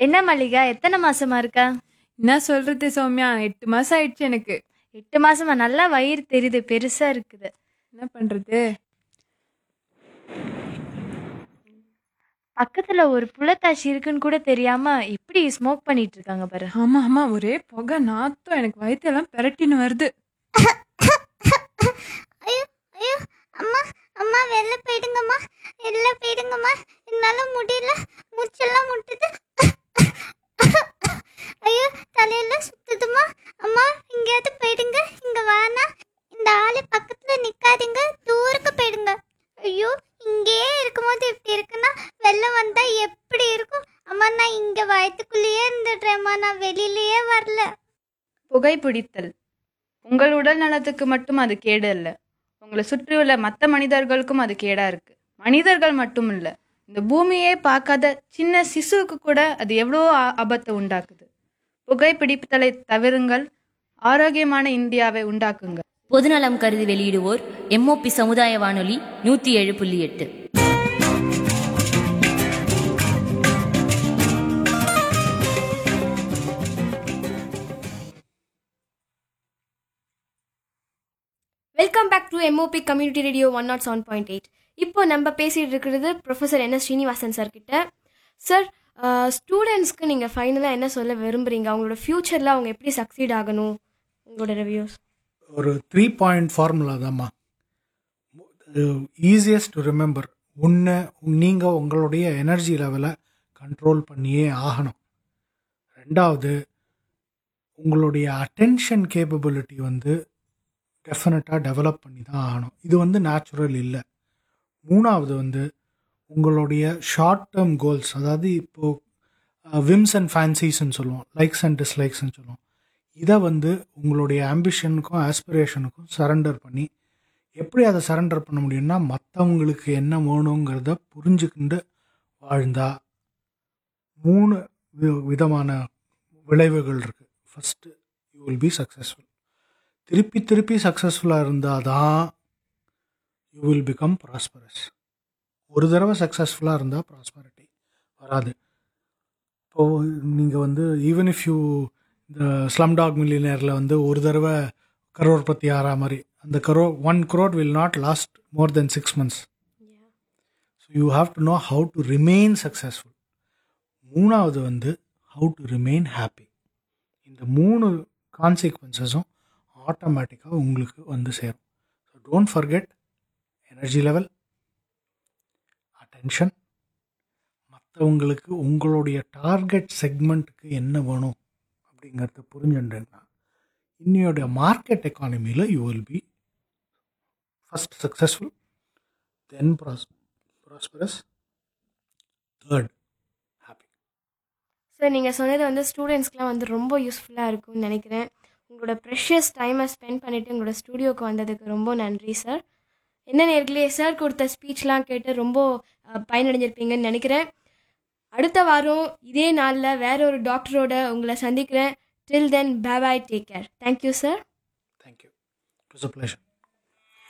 என்ன மல்லிகா எத்தனை மாசமா இருக்கா என்ன சொல்றது சௌமியா எட்டு மாசம் ஆயிடுச்சு எனக்கு எட்டு மாசமா நல்லா வயிறு தெரியுது பெருசா இருக்குது என்ன பண்றது பக்கத்துல ஒரு புள்ளத்தாச்சி இருக்குன்னு கூட தெரியாம எப்படி ஸ்மோக் பண்ணிட்டு இருக்காங்க பாரு ஆமா ஆமா ஒரே புகை நாத்தம் எனக்கு வயிற்றெல்லாம் பெரட்டின்னு வருது ஐயோ ஐயோ அம்மா அம்மா வெளில போயிடுங்கம்மா வெளில போயிடுங்கம்மா என்னால முடியல மூச்செல்லாம் முட்டுது ஐயோ தலையெல்லாம் சுத்துதுமா அம்மா எங்கேயாவது போயிடுங்க இங்க வேணாம் இந்த ஆளு பக்கத்துல நிக்காதீங்க தூரக்கு போயிடுங்க ஐயோ இங்கேயே இருக்கும்போது இப்படி இருக்குன்னா வெள்ளம் வந்தா எப்படி இருக்கும் அம்மா நான் இங்க வயத்துக்குள்ளேயே இருந்துடுறேம்மா நான் வெளியிலயே வரல புகைப்பிடித்தல் உங்கள் உடல் நலத்துக்கு மட்டும் அது கேடு அல்ல உங்களை சுற்றியுள்ள மற்ற மனிதர்களுக்கும் அது கேடா இருக்கு மனிதர்கள் மட்டும் இல்ல இந்த பூமியே பார்க்காத சின்ன சிசுவுக்கு கூட அது எவ்வளோ ஆ- ஆபத்தை உண்டாக்குது புகைப்பிடித்தலை தவிருங்கள் ஆரோக்கியமான இந்தியாவை உண்டாக்குங்க பொதுநலம் கருதி வெளியிடுவோர் எம்ஓபி சமுதாய வானொலி நூத்தி ஏழு புள்ளி எட்டு welcome back to MOP community radio one not seven point eight இப்போ நம்ம பேசிட்டு இருக்கிறது professor N S Srinivasan sir கிட்ட சார் ஸ்டூடெண்ட்ஸ்க்கு நீங்கள் ஃபைனலாக என்ன சொல்ல விரும்புறீங்க அவங்களோட ஃப்யூச்சரில் அவங்க எப்படி சக்சீட் ஆகணும் உங்களோட ரிவ்யூஸ் ஒரு த்ரீ பாயிண்ட் ஃபார்முலா தாம்மா ஈஸியஸ்ட் டு ரிமெம்பர் உன்னை நீங்கள் உங்களுடைய எனர்ஜி லெவலை கண்ட்ரோல் பண்ணியே ஆகணும் ரெண்டாவது உங்களுடைய அட்டென்ஷன் கேப்பபிலிட்டி வந்து டெஃபினட்டாக டெவலப் பண்ணி தான் ஆகணும் இது வந்து நேச்சுரல் இல்லை மூணாவது வந்து உங்களுடைய ஷார்ட் டேர்ம் கோல்ஸ் அதாவது இப்போது விம்ஸ் அண்ட் ஃபேன்சிஸ்ன்னு சொல்லுவோம் லைக்ஸ் அண்ட் டிஸ்லைக்ஸ்ன்னு சொல்லுவோம் இதை வந்து உங்களுடைய ஆம்பிஷனுக்கும் ஆஸ்பிரேஷனுக்கும் சரண்டர் பண்ணி எப்படி அதை சரண்டர் பண்ண முடியும்னா மற்றவங்களுக்கு என்ன வேணுங்கிறத புரிஞ்சுக்கிண்டு வாழ்ந்தா மூணு வி- விதமான விளைவுகள் இருக்குது first you will be successful திருப்பி திருப்பி சக்ஸஸ்ஃபுல்லாக இருந்தால் தான் யூ வில் பிகம் ப்ராஸ்பரஸ் ஒரு தடவை சக்ஸஸ்ஃபுல்லாக இருந்தால் ப்ராஸ்பரிட்டி வராது இப்போது நீங்கள் வந்து ஈவன் இஃப் யூ இந்த ஸ்லம் டாக் மில்லியனரில் வந்து ஒரு தடவை கரோர் பற்றி ஆறா மாதிரி அந்த crore one crore will not last more than six months so you have to know how to remain successful மூணாவது வந்து ஹவு டு ரிமெயின் ஹாப்பி இந்த மூணு கான்சிக்வன்சஸும் ஆட்டோமேட்டிக்காக உங்களுக்கு வந்து சேரும் so don't forget energy level attention மற்றவங்களுக்கு உங்களுடைய டார்கெட் செக்மெண்ட்டுக்கு என்ன வேணும் அப்படிங்கிறத புரிஞ்சுட்டேன்னா இன்னையோட மார்க்கெட் எக்கானமியில் you will be first successful then pros prosperous third happy sir நீங்கள் சொன்னது வந்து ஸ்டூடெண்ட்ஸ்க்குலாம் வந்து ரொம்ப யூஸ்ஃபுல்லாக இருக்கும்னு நினைக்கிறேன் உங்களோட ப்ரெஷியஸ் டைமை ஸ்பெண்ட் பண்ணிவிட்டு உங்களோட ஸ்டூடியோக்கு வந்ததுக்கு ரொம்ப நன்றி சார் என்ன நேர்களே சார் கொடுத்த ஸ்பீச்லாம் கேட்டு ரொம்ப அஹ், பயனடைஞ்சிருப்பீங்கன்னு நினைக்கிறேன் அடுத்த வாரம் இதே நாளில் வேற ஒரு டாக்டரோட உங்களை சந்திக்கிறேன் till then bye bye take care thank you sir thank you it was a pleasure